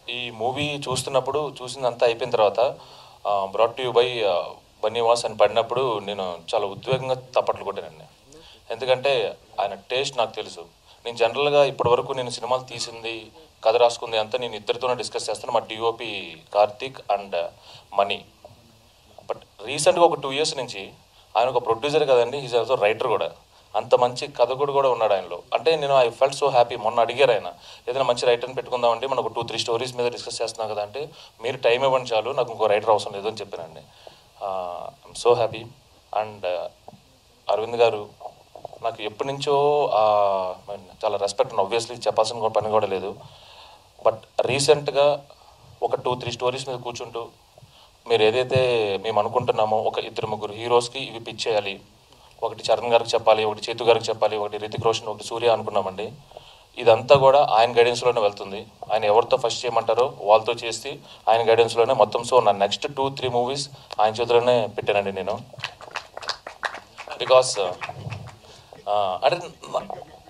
ఈ మూవీ చూస్తున్నప్పుడు చూసిందంతా అయిపోయిన తర్వాత బ్రాట్ యూ బై బన్నీవాస్ అని పడినప్పుడు నేను చాలా ఉద్వేగంగా తప్పట్లు కొట్టానండి ఎందుకంటే ఆయన టేస్ట్ నాకు తెలుసు నేను జనరల్గా ఇప్పటివరకు నేను సినిమాలు తీసింది కథ రాసుకుంది అంతా నేను ఇద్దరితోనే డిస్కస్ చేస్తాను మా DOP Karthik and Mani but రీసెంట్గా ఒక టూ ఇయర్స్ నుంచి ఆయన ఒక ప్రొడ్యూసర్ కదండి ఈజ్ ఆల్సో రైటర్ కూడా అంత మంచి కథకుడు కూడా ఉన్నాడు ఆయనలో అంటే నేను ఐ ఫెల్ట్ సో హ్యాపీ మొన్న అడిగారు ఆయన ఏదైనా మంచి రైటర్ని పెట్టుకుందామంటే మనకు టూ త్రీ స్టోరీస్ మీద డిస్కస్ చేస్తున్నాం కదా అంటే మీరు టైం ఇవ్వండి చాలు నాకు ఇంకో రైటర్ అవసరం లేదు అని చెప్పానండి I'm so happy and Aravind garu నాకు ఎప్పటి నుంచో ఆ, చాలా రెస్పెక్ట్ ఉంది ఆబ్వియస్లీ చెప్పాల్సిన కూడా పని కూడా లేదు బట్ రీసెంట్గా ఒక టూ త్రీ స్టోరీస్ మీద కూర్చుంటూ మీరు ఏదైతే మేము అనుకుంటున్నామో ఒక ఇద్దరు ముగ్గురు హీరోస్కి ఇవి పిచ్ చేయాలి ఒకటి చరణ్ గారికి చెప్పాలి ఒకటి చేతు గారికి చెప్పాలి ఒకటి రితిక్ రోషన్ ఒకటి సూర్య అనుకున్నామండి ఇదంతా కూడా ఆయన గైడెన్స్లోనే వెళ్తుంది ఆయన ఎవరితో ఫస్ట్ చేయమంటారో వాళ్ళతో చేసి ఆయన గైడెన్స్లోనే మొత్తం సో నా నెక్స్ట్ టూ త్రీ మూవీస్ ఆయన చేతిలోనే పెట్టానండి నేను బికాస్ అంటే నా-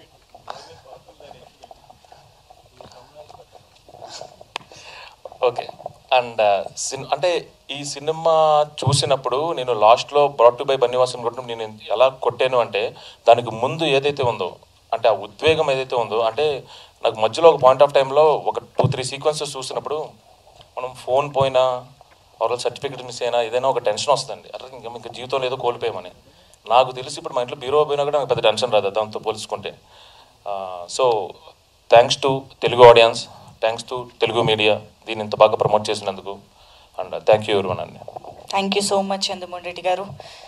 ఓకే అండ్ సిన్ అంటే ఈ సినిమా చూసినప్పుడు నేను లాస్ట్లో బ్రాట్ బై బన్నివాసన్ కొట్టడం నేను ఎలా కొట్టాను అంటే దానికి ముందు ఏదైతే ఉందో అంటే ఆ ఉద్వేగం ఏదైతే ఉందో అంటే నాకు మధ్యలో ఒక పాయింట్ ఆఫ్ టైంలో ఒక టూ త్రీ సీక్వెన్సెస్ చూసినప్పుడు మనం ఫోన్ పోయినా ఎవరో సర్టిఫికేట్ మిస్ అయినా ఏదైనా ఒక టెన్షన్ వస్తుంది అరే ఇంకా ఇంకా జీవితంలో ఏదో కోల్పోయామని నాకు తెలిసి ఇప్పుడు మా ఇంట్లో బీరో పోయినా కూడా నాకు పెద్ద టెన్షన్ రాదు దాంతో పోల్చుకుంటే so thanks to Telugu audience thanks to Telugu media దీన్ని ఇంత బాగా ప్రమోట్ చేసినందుకు అండ్ థ్యాంక్ యూ ఎవరి అండి thank you so much Chandramohan Reddy గారు